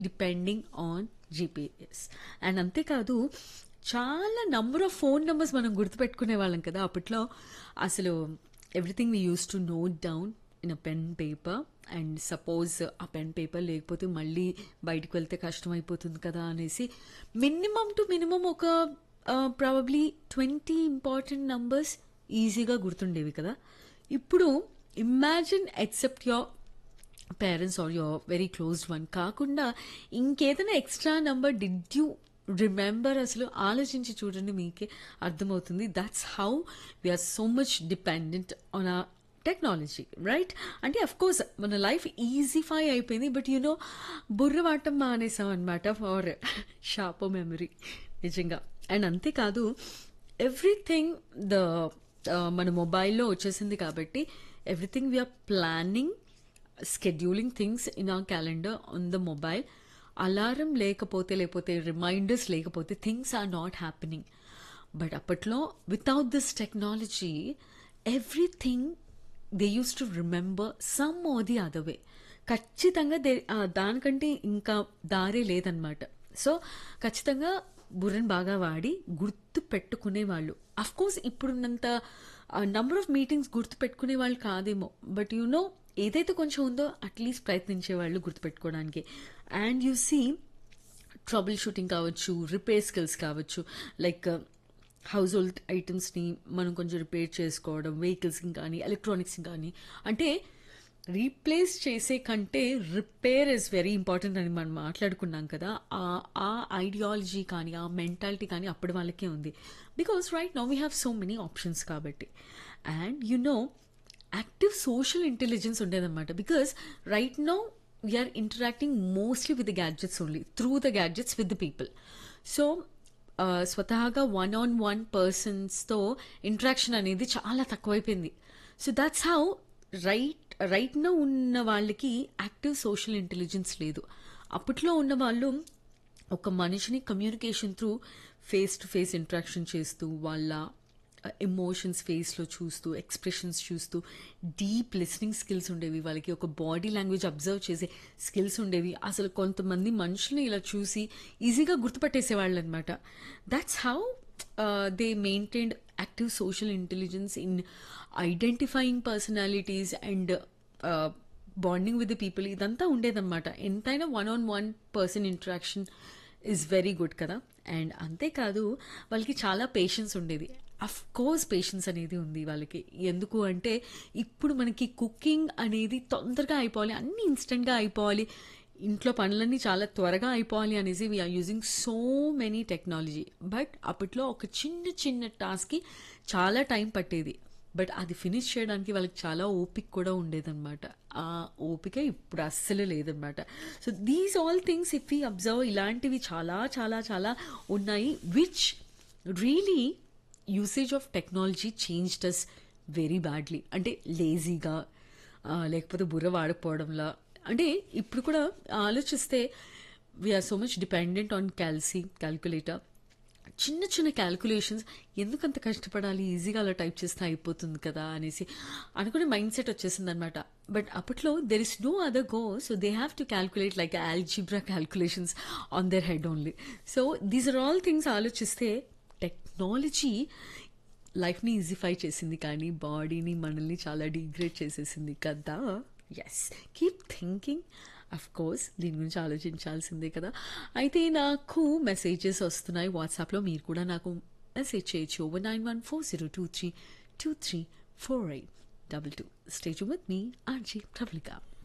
depending on GPS and అంతేకాదు చాలా number of phone numbers మనం గుర్తుపెట్టుకునే వాళ్ళం కదా అప్పట్లో అసలు everything we use to note down in a pen paper and suppose ఆ పెన్ పేపర్ లేకపోతే మళ్ళీ బయటకు వెళ్తే కష్టం అయిపోతుంది కదా అనేసి మినిమం టు మినిమం ఒక ప్రాబబ్లీ ట్వంటీ ఇంపార్టెంట్ నంబర్స్ ఈజీగా గుర్తుండేవి కదా ఇప్పుడు imagine except your parents or your very closed one కాకుండా ఇంకేదైనా extra number did you remember అసలు ఆలోచించి చూడండి మీకే అర్థమవుతుంది that's how we're so much dependent on a technology right అంటే అఫ్ కోర్స్ మన లైఫ్ ఈజీఫై అయిపోయింది బట్ యూనో బుర్ర వాడటం మానేసాం అనమాట ఫర్ షార్ప్ మెమరీ నిజంగా అండ్ అంతేకాదు ఎవ్రీథింగ్ ద మన మొబైల్లో వచ్చేసింది కాబట్టి everything we're planning scheduling things in a calendar on the mobile alarm లేకపోతే లేకపోతే రిమైండర్స్ లేకపోతే things are not happening but అప్పట్లో without this technology everything they use to remember some or the other way ఖచ్చితంగా దే ఆ, దానికంటే ఇంకా దారే లేదనమాట సో ఖచ్చితంగా బుర్రని బాగా వాడి గుర్తు పెట్టుకునే వాళ్ళు అఫ్ కోర్స్ ఇప్పుడున్నంత నంబర్ ఆఫ్ మీటింగ్స్ గుర్తు పెట్టుకునే వాళ్ళు కాదేమో బట్ యు నో ఏదైతే కొంచెం ఉందో అట్లీస్ట్ ప్రయత్నించే వాళ్ళు గుర్తుపెట్టుకోవడానికి and you see trouble shooting కావచ్చు రిపేర్ స్కిల్స్ కావచ్చు లైక్ హౌస్ హోల్డ్ ఐటమ్స్ని మనం కొంచెం రిపేర్ చేసుకోవడం వెహికల్స్ని కానీ ఎలక్ట్రానిక్స్ని కానీ అంటే రీప్లేస్ చేసే కంటే రిపేర్ ఇస్ వెరీ ఇంపార్టెంట్ అని మనం మాట్లాడుకున్నాం కదా ఆ ఆ ఐడియాలజీ కానీ ఆ మెంటాలిటీ కానీ అప్పటి వాళ్ళకే ఉంది because right now we have so many options కాబట్టి and you know active social intelligence ఉండేదన్నమాట because right now we are interacting mostly with the gadgets only through the gadgets with the people so స్వతహాగా one on one పర్సన్స్తో interaction అనేది చాలా తక్కువైపోయింది so that's how right right no ఉన్న వాళ్ళకి active social intelligence లేదు అప్పట్లో ఉన్న వాళ్ళు ఒక మనిషిని communication through face to face interaction చేస్తూ వాళ్ళ ఎమోషన్స్ ఫేస్లో చూస్తూ ఎక్స్ప్రెషన్స్ చూస్తూ డీప్ లిస్నింగ్ స్కిల్స్ ఉండేవి వాళ్ళకి ఒక బాడీ లాంగ్వేజ్ అబ్జర్వ్ చేసే స్కిల్స్ ఉండేవి అసలు కొంతమంది మనుషుల్ని ఇలా చూసి ఈజీగా గుర్తుపట్టేసేవాళ్ళు అనమాట that's how they maintained active social intelligence in identifying personalities and bonding with the people ఇదంతా ఉండేదన్నమాట ఎంతైనా one on one person interaction is very good కదా అండ్ అంతేకాదు వాళ్ళకి చాలా పేషెన్స్ ఉండేది అఫ్ కోర్స్ పేషెన్స్ అనేది ఉంది వాళ్ళకి ఎందుకు అంటే ఇప్పుడు మనకి కుకింగ్ అనేది తొందరగా అయిపోవాలి అన్ని ఇన్స్టెంట్గా అయిపోవాలి ఇంట్లో పనులన్నీ చాలా త్వరగా అయిపోవాలి అనేసి we are using so many technology but అప్పట్లో ఒక చిన్న చిన్న టాస్క్కి చాలా టైం పట్టేది బట్ అది ఫినిష్ చేయడానికి వాళ్ళకి చాలా ఓపిక కూడా ఉండేదన్నమాట ఆ ఓపిక ఇప్పుడు అస్సలు లేదనమాట so these all things if you observe ఇలాంటివి చాలా చాలా చాలా ఉన్నాయి which really usage of technology change does very badly అంటే లేజీగా లేకపోతే బుర్ర వాడకపోవడంలా అంటే ఇప్పుడు కూడా ఆలోచిస్తే we are so much dependent on calci calculator చిన్న చిన్న క్యాల్కులేషన్స్ ఎందుకంత కష్టపడాలి ఈజీగా అలా టైప్ చేస్తే అయిపోతుంది కదా అనేసి అనుకునే మైండ్ సెట్ వచ్చేసింది అనమాట బట్ అప్పట్లో there is no other go so they have to calculate like algebra calculations on their head only so these are all things ఆలోచిస్తే టెక్నాలజీ లైఫ్ని ఈజీఫై చేసింది కానీ బాడీని మనల్ని చాలా డిగ్రేడ్ చేసేసింది కదా yes keep thinking of course దీని గురించి ఆలోచించాల్సిందే కదా అయితే నాకు మెసేజెస్ వస్తున్నాయి వాట్సాప్లో మీరు కూడా నాకు మెసేజ్ చేయొచ్చు one nine one four zero two three two three four eight double two stage with me RJ Prabalika